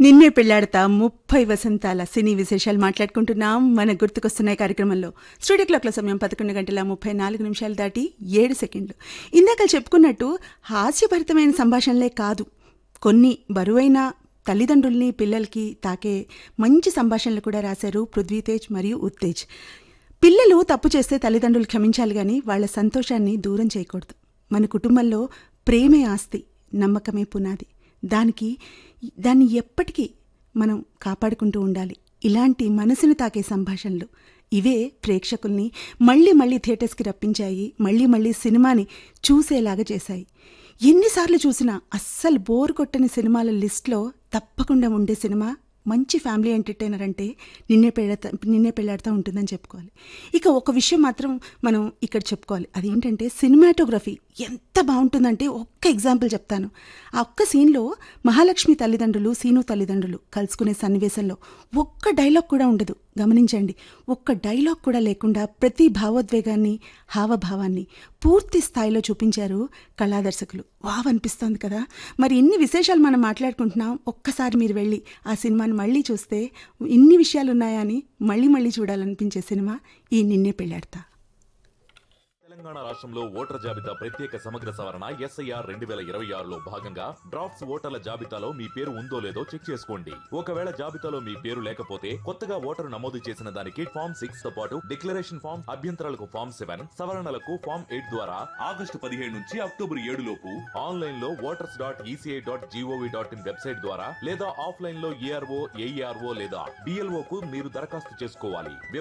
నిన్నే పెళ్లాడతా ముప్పై వసంతాల సినీ విశేషాలు మాట్లాడుకుంటున్నాం మన గుర్తుకొస్తున్నాయి కార్యక్రమంలో స్టూడియో క్లాక్ల సమయం పదకొండు గంటల ముప్పై నాలుగు నిమిషాలు దాటి ఏడు సెకండ్లు ఇందాక చెప్పుకున్నట్టు హాస్యభరితమైన సంభాషణలే కాదు కొన్ని బరువైన తల్లిదండ్రుల్ని పిల్లలకి తాకే మంచి సంభాషణలు కూడా రాశారు పృథ్వీతేజ్ మరియు ఉత్తేజ్ పిల్లలు తప్పు చేస్తే తల్లిదండ్రులు క్షమించాలి కానీ వాళ్ళ సంతోషాన్ని దూరం చేయకూడదు మన కుటుంబంలో ప్రేమే ఆస్తి నమ్మకమే పునాది దానికి దాన్ని ఎప్పటికీ మనం కాపాడుకుంటూ ఉండాలి ఇలాంటి మనసును తాకే సంభాషణలు ఇవే ప్రేక్షకుల్ని మళ్ళీ మళ్ళీ థియేటర్స్కి రప్పించాయి మళ్ళీ మళ్ళీ సినిమాని చూసేలాగా చేశాయి ఎన్నిసార్లు చూసినా అస్సలు బోర్ కొట్టని సినిమాల లిస్ట్లో తప్పకుండా ఉండే సినిమా మంచి ఫ్యామిలీ ఎంటర్టైనర్ అంటే నిన్నే పెళ్ళత నిన్నే పెళ్ళాడుతూ ఉంటుందని చెప్పుకోవాలి ఇక ఒక విషయం మాత్రం మనం ఇక్కడ చెప్పుకోవాలి అదేంటంటే సినిమాటోగ్రఫీ ఎంత బాగుంటుందంటే ఒక్క ఎగ్జాంపుల్ చెప్తాను ఆ ఒక్క సీన్లో మహాలక్ష్మి తల్లిదండ్రులు సీను తల్లిదండ్రులు కలుసుకునే సన్నివేశంలో ఒక్క డైలాగ్ కూడా ఉండదు గమనించండి ఒక్క డైలాగ్ కూడా లేకుండా ప్రతి భావోద్వేగాన్ని హావభావాన్ని పూర్తి స్థాయిలో చూపించారు కళాదర్శకులు వావ్ అనిపిస్తోంది కదా మరి ఇన్ని విశేషాలు మనం మాట్లాడుకుంటున్నాం ఒక్కసారి మీరు వెళ్ళి ఆ సినిమాని మళ్ళీ చూస్తే ఇన్ని విషయాలు ఉన్నాయా అని మళ్ళీ మళ్ళీ చూడాలనిపించే సినిమా ఈ నిన్నే పెళ్ళాడతా తెలంగాణ రాష్ట్రంలో ఓటర్ జాబితా ప్రత్యేక సమగ్ర సవరణ ఎస్ఐఆర్ రెండు వేల ఇరవై ఆరులో భాగంగా డ్రాఫ్ట్స్ ఓటర్ల జాబితాలో మీ పేరు ఉందో లేదో చెక్ చేసుకోండి ఒకవేళ జాబితాలో మీ పేరు లేకపోతే కొత్తగా ఓటరు నమోదు చేసిన దానికి ఫామ్ సిక్స్ తో పాటు డిక్లరేషన్ ఫామ్ అభ్యంతరాలకు ఫామ్ సెవెన్ సవరణలకు ఫామ్ ఎయిట్ ద్వారా ఆగస్టు పదిహేడు నుంచి అక్టోబర్ ఏడు లోపు ఆన్లైన్ లో voters dot ECI dot G O V dot in website ద్వారా లేదా ఆఫ్లైన్ లో ఏఆర్ఓ ఏఈఆర్ఓ లేదా డిఎల్ఓ కు మీరు దరఖాస్తు చేసుకోవాలి